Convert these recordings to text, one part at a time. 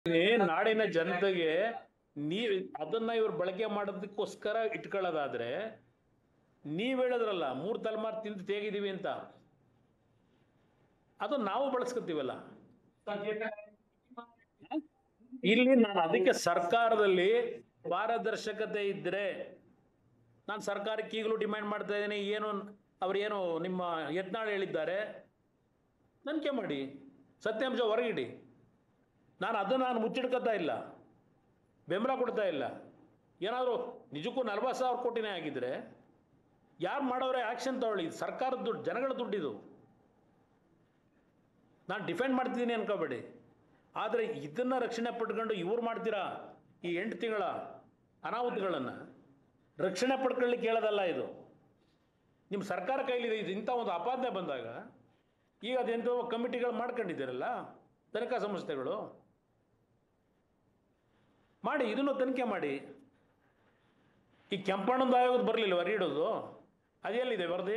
ಈ ನಾಡಿನ ಜನತೆಗೆ ನೀವ್ ಅದನ್ನ ಇವ್ರು ಬಳಕೆ ಮಾಡೋದಕ್ಕೋಸ್ಕರ ಇಟ್ಕೊಳ್ಳೋದಾದ್ರೆ ನೀವ್ ಹೇಳಿದ್ರಲ್ಲ ಮೂರ್ ತಲೆಮಾರು ತಿಂದು ತೇಗಿದೀವಿ ಅಂತ ಅದು ನಾವು ಬಳಸ್ಕೊತೀವಲ್ಲ ಇಲ್ಲಿ ನಾನು ಅದಕ್ಕೆ ಸರ್ಕಾರದಲ್ಲಿ ಪಾರದರ್ಶಕತೆ ಇದ್ರೆ ನಾನು ಸರ್ಕಾರಕ್ಕೆ ಈಗಲೂ ಡಿಮ್ಯಾಂಡ್ ಮಾಡ್ತಾ ಇದ್ದೀನಿ ಏನು ಅವ್ರೇನು ನಿಮ್ಮ ಯತ್ನಾಳ್ ಹೇಳಿದ್ದಾರೆ ತನಿಖೆ ಮಾಡಿ ಸತ್ಯಾಂಶ ಹೊರಗಿಡಿ ನಾನು ಅದನ್ನು ನಾನು ಮುಚ್ಚಿಡ್ಕೊತಾ ಇಲ್ಲ ಬೆಂಬಲ ಕೊಡ್ತಾ ಇಲ್ಲ ಏನಾದರೂ ನಿಜಕ್ಕೂ ನಲ್ವತ್ತು ಸಾವಿರ ಕೋಟಿನೇ ಆಗಿದ್ರೆ ಯಾರು ಮಾಡೋರೆ ಆ್ಯಕ್ಷನ್ ತಗೊಳ್ಳಿ ಇದು ಸರ್ಕಾರದ ದುಡ್ಡು ಜನಗಳ ದುಡ್ಡಿದು ನಾನು ಡಿಫೆಂಡ್ ಮಾಡ್ತಿದ್ದೀನಿ ಅನ್ಕೋಬೇಡಿ ಆದರೆ ಇದನ್ನು ರಕ್ಷಣೆ ಪಡ್ಕೊಂಡು ಇವ್ರು ಮಾಡ್ತೀರಾ ಈ ಎಂಟು ತಿಂಗಳ ಅನಾಹುತಗಳನ್ನು ರಕ್ಷಣೆ ಪಡ್ಕೊಳ್ಳಿಕ್ಕೆ ಹೇಳೋದಲ್ಲ ಇದು ನಿಮ್ಮ ಸರ್ಕಾರ ಕೈಲಿದೆ ಇದು ಇಂಥ ಒಂದು ಅಪಾದನೆ ಬಂದಾಗ ಈಗ ಅದೆಂತೋ ಕಮಿಟಿಗಳು ಮಾಡ್ಕೊಂಡಿದ್ದೀರಲ್ಲ ತನಿಖಾ ಸಂಸ್ಥೆಗಳು ಮಾಡಿ ಇದನ್ನು ತನಿಖೆ ಮಾಡಿ ಈ ಕೆಂಪಣ್ಣಂದು ಆಯೋಗದ ಬರಲಿಲ್ಲ ವರೀಡೋದು ಅದೆಲ್ಲಿದೆ ವರದಿ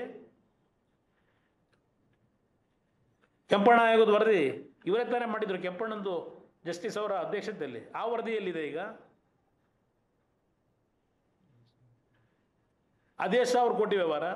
ಕೆಂಪಣ್ಣ ಆಯೋಗದ ವರದಿ ಇವರೇ ತಾನೇ ಮಾಡಿದ್ರು ಕೆಂಪಣ್ಣಂದು ಜಸ್ಟಿಸ್ ಅವರ ಅಧ್ಯಕ್ಷತೆಯಲ್ಲಿ ಆ ವರದಿ ಎಲ್ಲಿದೆ ಈಗ ಅದೇ ಸಾವಿರ ಕೋಟಿ ವ್ಯವಹಾರ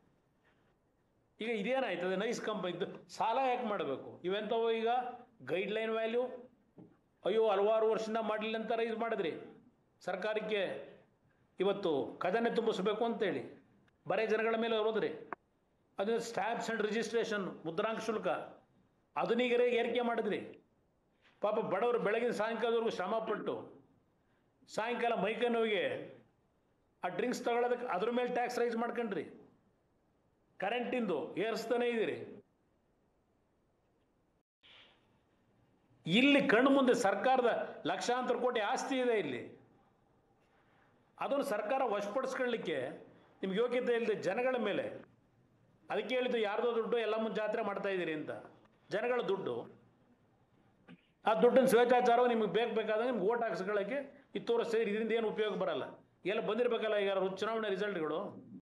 ಈಗ ಇದೇನಾಯ್ತದೆ ನೈಸ್ ಕಂಪನಿ ಸಾಲ ಯಾಕೆ ಮಾಡಬೇಕು ಇವೆಂಥವು ಈಗ ಗೈಡ್ಲೈನ್ ವ್ಯಾಲ್ಯೂ ಅಯ್ಯೋ ಹಲವಾರು ವರ್ಷದಿಂದ ಮಾಡಲಿಲ್ಲ ಅಂತ ರೈಸ್ ಮಾಡಿದ್ರಿ ಸರ್ಕಾರಕ್ಕೆ ಇವತ್ತು ಖಜಾನೆ ತುಂಬಿಸ್ಬೇಕು ಅಂತೇಳಿ ಬರೇ ಜನಗಳ ಮೇಲೆ ಹೋದ್ರಿ ಅದು ಸ್ಟ್ಯಾಂಪ್ಸ್ ಆ್ಯಂಡ್ ರಿಜಿಸ್ಟ್ರೇಷನ್ ಮುದ್ರಾಂಕ ಶುಲ್ಕ ಅದನ್ನೀಗರೇ ಏರಿಕೆ ಮಾಡಿದ್ರಿ ಪಾಪ ಬಡವರು ಬೆಳಗಿನ ಸಾಯಂಕಾಲದವರೆಗೂ ಶ್ರಮಪಟ್ಟು ಸಾಯಂಕಾಲ ಮೈಕೈ ನೋವಿಗೆ ಆ ಡ್ರಿಂಕ್ಸ್ ತಗೊಳ್ಳೋದಕ್ಕೆ ಅದ್ರ ಮೇಲೆ ಟ್ಯಾಕ್ಸ್ ರೈಸ್ ಮಾಡ್ಕೊಂಡ್ರಿ ಕರೆಂಟಿಂದು ಏರಿಸ್ತಾನೆ ಇದ್ದೀರಿ ಇಲ್ಲಿ ಕಣ್ಣು ಮುಂದೆ ಸರ್ಕಾರದ ಲಕ್ಷಾಂತರ ಕೋಟಿ ಆಸ್ತಿ ಇದೆ ಇಲ್ಲಿ ಅದನ್ನು ಸರ್ಕಾರ ವಶಪಡಿಸ್ಕೊಳ್ಳಿಕ್ಕೆ ನಿಮ್ಗೆ ಯೋಗ್ಯತೆ ಇಲ್ಲದೆ ಜನಗಳ ಮೇಲೆ ಅದಕ್ಕೆ ಹೇಳಿದ್ದು ಯಾರ್ದೋ ದುಡ್ಡು ಎಲ್ಲ ಮುಂದೆ ಜಾತ್ರೆ ಮಾಡ್ತಾ ಇದ್ದೀರಿ ಅಂತ ಜನಗಳ ದುಡ್ಡು ಆ ದುಡ್ಡನ್ನು ಸ್ವೇಚ್ಛಾಚಾರವು ನಿಮ್ಗೆ ಬೇಕು ಬೇಕಾದಾಗ ನಿಮ್ಗೆ ಓಟ್ ಹಾಕ್ಸ್ಕೊಳ್ಳೋಕ್ಕೆ ಇದು ತೋರಿಸ್ತಾ ಇದರಿಂದ ಏನು ಉಪಯೋಗ ಬರಲ್ಲ ಎಲ್ಲ ಬಂದಿರಬೇಕಲ್ಲ ಈಗ ಚುನಾವಣೆ ರಿಸಲ್ಟ್ಗಳು